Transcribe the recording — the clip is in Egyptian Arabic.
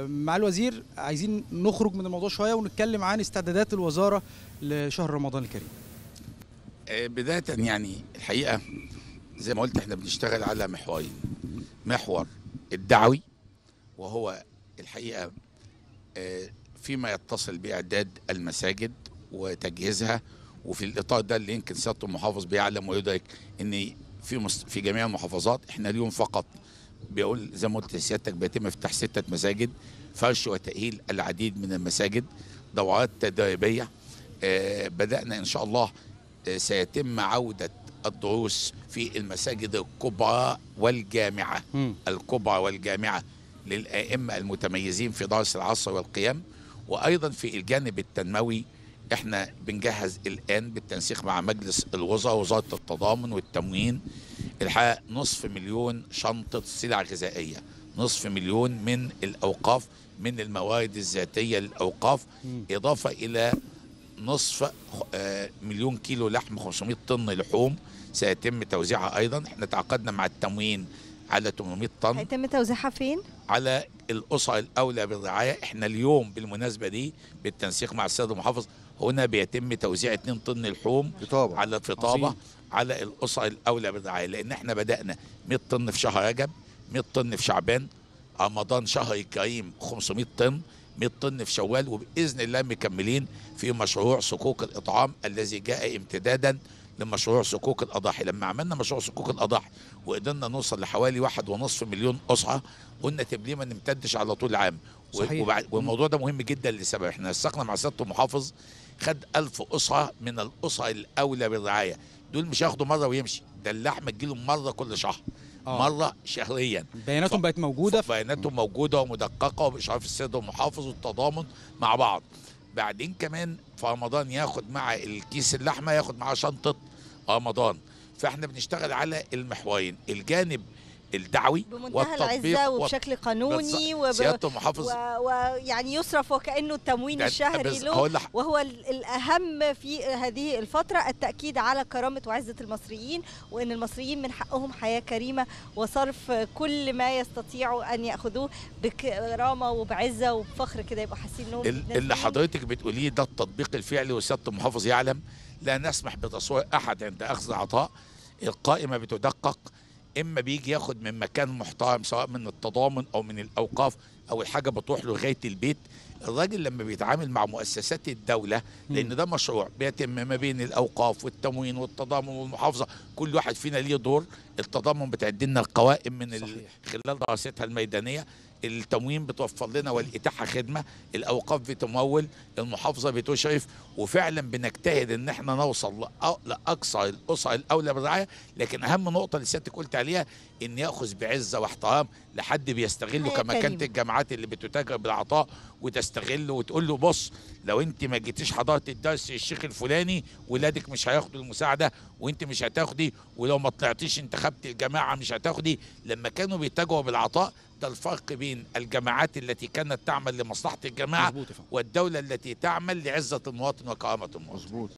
آه، مع الوزير عايزين نخرج من الموضوع شويه ونتكلم عن استعدادات الوزاره لشهر رمضان الكريم آه، بداية يعني الحقيقة زي ما قلت احنا بنشتغل على محورين محور الدعوي وهو الحقيقة آه، فيما يتصل بإعداد المساجد وتجهيزها وفي الإطار ده اللي يمكن سيادة المحافظ بيعلم ويدرك إن في مس- في جميع المحافظات احنا اليوم فقط بيقول زي ما قلت لسيادتك بيتم افتتاح ستة مساجد فرش وتأهيل العديد من المساجد دورات تدريبية آه، بدأنا إن شاء الله آه، سيتم عودة الدروس في المساجد الكبرى والجامعة مم. الكبرى والجامعة للأئمة المتميزين في درس العصر والقيام وأيضا في الجانب التنموي احنا بنجهز الآن بالتنسيق مع مجلس الوزراء وزارة التضامن والتموين الحقيقة نصف مليون شنطة سلع غذائية نصف مليون من الأوقاف من الموارد الذاتية للأوقاف مم. إضافة إلى نصف آه، مليون كيلو لحم 500 طن لحوم سيتم توزيعها ايضا احنا تعاقدنا مع التموين على 800 طن هيتم توزيعها فين؟ على الاسر الاولى بالرعايه احنا اليوم بالمناسبه دي بالتنسيق مع السيد المحافظ هنا بيتم توزيع 2 طن لحوم خطابة على الفطابه عظيم. على الاسر الاولى بالرعايه لان احنا بدانا 100 طن في شهر رجب 100 طن في شعبان رمضان شهر كريم 500 طن 100 طن في شوال وباذن الله مكملين في مشروع صكوك الاطعام الذي جاء امتدادا لمشروع صكوك الاضاحي لما عملنا مشروع صكوك الاضاحي وقدرنا نوصل لحوالي واحد ونصف مليون اسره قلنا طب ليه ما نمتدش على طول العام و- صحيح. وبعد- والموضوع ده مهم جدا لسبب احنا نسقنا مع سياده المحافظ خد ألف أسرة من الأسر الأولى بالرعاية دول مش هياخدوا مرة ويمشي ده اللحمة تجيلهم مرة كل شهر آه. مرة شهريا بياناتهم بقت موجوده في بياناتهم موجودة ومدققة وبإشراف السيد المحافظ والتضامن مع بعض بعدين كمان في رمضان ياخد مع الكيس اللحمة ياخد معاه شنطة رمضان فاحنا بنشتغل على المحورين الجانب الدعوي بمنتهى والتطبيق العزة والت- وبشكل قانوني بالظبط. وب... سيادة المحافظ ويعني يصرف وكأنه التموين ده- الشهري بس له هقول لح- وهو ال- الأهم في هذه الفترة التأكيد على كرامة وعزة المصريين وأن المصريين من حقهم حياة كريمة وصرف كل ما يستطيعوا أن يأخذوه بكرامة وبعزة وبفخر كده يبقوا حاسين إنهم ال- اللي نازلين. حضرتك بتقوليه ده التطبيق الفعلي وسياده المحافظ يعلم لا نسمح بتصوير احد عند اخذ عطاء القائمه بتدقق اما بيجي ياخد من مكان محترم سواء من التضامن او من الاوقاف او الحاجه بتروح له لغايه البيت الراجل لما بيتعامل مع مؤسسات الدوله لان ده مشروع بيتم ما بين الاوقاف والتموين والتضامن والمحافظه كل واحد فينا ليه دور التضامن بتعد لنا القوائم من ال... صحيح. خلال دراستها الميدانيه التموين بتوفر لنا والاتاحه خدمه الاوقاف بتمول المحافظه بتشرف وفعلا بنجتهد ان احنا نوصل لأ- لاقصى الاسر الاولى بالرعايه لكن اهم نقطه اللي سيادتك قلت عليها ان ياخذ بعزه واحترام لحد بيستغله حياة كما كانت كريمة. الجامعات اللي بتتاجر بالعطاء وتستغله وتقول له بص لو انت ما جيتيش حضرت الدرس الشيخ الفلاني ولادك مش هياخدوا المساعده وانت مش هتاخدي ولو ما طلعتيش انتخبت الجماعه مش هتاخدي لما كانوا بيتاجروا بالعطاء ده الفرق بين الجماعات التي كانت تعمل لمصلحه الجماعه مظبوط يا فندم. والدوله التي تعمل لعزه المواطن وكرامه المواطن مظبوط